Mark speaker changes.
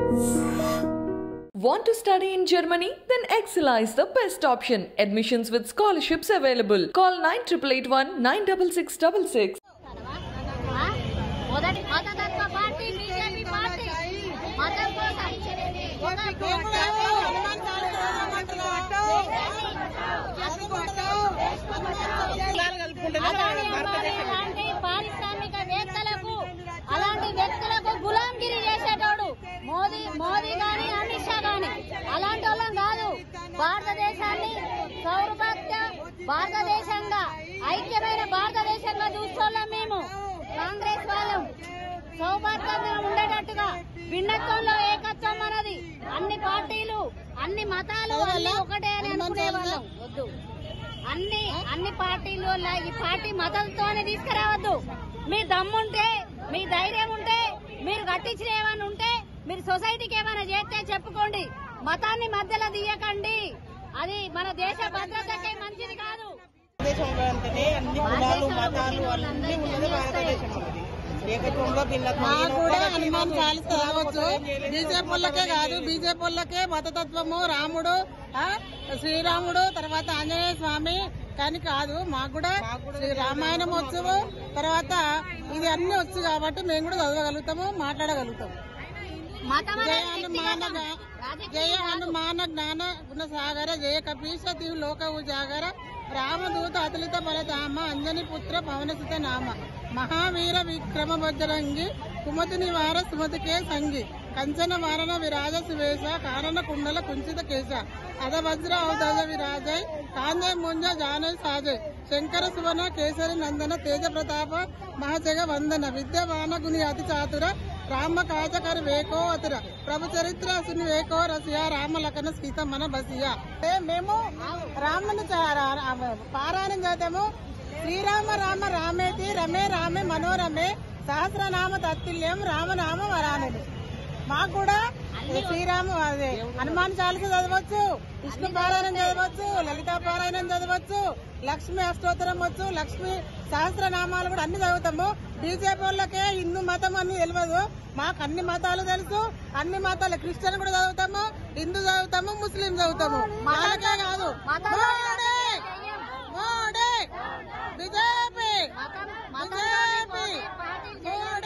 Speaker 1: Want to study in Germany? Then Excella is the best option. Admissions with scholarships available. Call 9881 96666.
Speaker 2: ఆ? మొదటి మతతత్వ party BJP party మతం కోసం ఒక అలాంటి అమ్మాయి లాంటి పారిశ్రామికవేత్తలకు అలాంటి వ్యక్తులకు గులాంగిరి చేసేటోడు మోదీ మోదీ గాని అమిత్ షా గాని అలాంటి వాళ్ళం కాదు భారతదేశాన్ని సౌరభక్త భారతదేశంగా ఐక్యమైన భారతదేశంగా చూసుకోలేం మేము కాంగ్రెస్ వాళ్ళం సౌభాగ్యంగా ఉండేటట్టుగా భిన్నత్వంలో ఏకత్వం మనది అన్ని పార్టీలు అన్ని మతాలు అన్ని ఒకటే అని అనుకునే వాళ్ళం వద్దు అన్ని అన్ని పార్టీలు వల్ల ఈ పార్టీ మతంతోనే తీసుకురావద్దు మీ దమ్ముంటే మీ ధైర్యం ఉంటే మీరు కట్టించిన ఏమైనా ఉంటే మీరు సొసైటీకి ఏమైనా చేస్తే చెప్పుకోండి మతాన్ని మధ్యలో తీయకండి అది మన దేశ భద్రతకే మంచిది కాదు
Speaker 3: భారతదేశంలో అంటేనే అన్ని కులాలు మతాలు అన్ని ఉన్నది భారతదేశం ఉన్నది ఏకత్వంలో భిన్నత్వం
Speaker 4: మా
Speaker 3: నేను
Speaker 4: కూడా
Speaker 3: ఒక్కదాన్ని
Speaker 4: హనుమాన్
Speaker 3: మాత్రం
Speaker 4: చాలీస చదవచ్చు
Speaker 3: ఏం చేయలేదు,
Speaker 4: బీజేపీ వాళ్ళకే కాదు బీజేపీ వాళ్ళకే మతతత్వము రాముడు ఆ, శ్రీరాముడు తర్వాత ఆంజనేయ స్వామి కానీ కాదు మాకు కూడా శ్రీ రామాయణం వచ్చు తర్వాత ఇది అన్ని వచ్చు కాబట్టి మేము కూడా చదవగలుగుతాము మాట్లాడగలుగుతాం
Speaker 2: మతం
Speaker 4: జయ
Speaker 2: అనేది
Speaker 4: హనుమాన
Speaker 2: వ్యక్తిగతం.
Speaker 4: గా-
Speaker 2: రాజకీయం
Speaker 4: జయ
Speaker 2: కాదు.
Speaker 4: హనుమాన జ్ఞాన గుణ సాగర జయ కపీశ దివ్ లోక ఉజాగర రామదూత అతులిత బలధామ అంజని పుత్ర పవనసుత నామ మహావీర విక్రమ బజరంగి కుమతి నివార సుమతికే సంగి కంచన వారణ విరాజ సువేశ కారణ కుండల కుంచిత కేశ అద వజ్ర ఔదజ విరాజయ్ కాంజయ్ ముంజ జానయ్ సాజయ్ శంకర సువన కేసరి నందన తేజ ప్రతాప మహాజగ వందన విద్యవాన గుని అతి చాతుర రామ కాజకర వేకో అతుర ప్రభు చరిత్ర సుని వేకో రసియ రామ లఖన సీత మన బసియ అంటే మేము రాముని చ- రా- రా- పారాయణం చేద్దాము శ్రీరామ రామ రామేతి రమే రామే మనోరమే సహస్రనామ తత్తుల్యం రామనామ వరానుడు మాకు కూడా శ్రీరామ అదే హనుమాన్ చాలీస చదవచ్చు విష్ణు పారాయణం చదవచ్చు లలితా పారాయణం చదవచ్చు లక్ష్మి అష్టోత్తరం వచ్చు లక్ష్మి సహస్రనామాలు కూడా అన్ని చదువుతాము బీజేపీ వాళ్ళకే హిందూ మతం అని తెలియదు మాకు అన్ని మతాలు తెలుసు అన్ని మతాలు క్రిస్టియన్ కూడా చదువుతాము హిందూ చదువుతాము ముస్లిం చదువుతాము వాళ్ళకే కాదు మోడీ మోడీ బీజేపీ
Speaker 2: మతం- మతంలోని
Speaker 4: బీజేపీ
Speaker 2: పోతే పార్టీలు చేయొద్దు.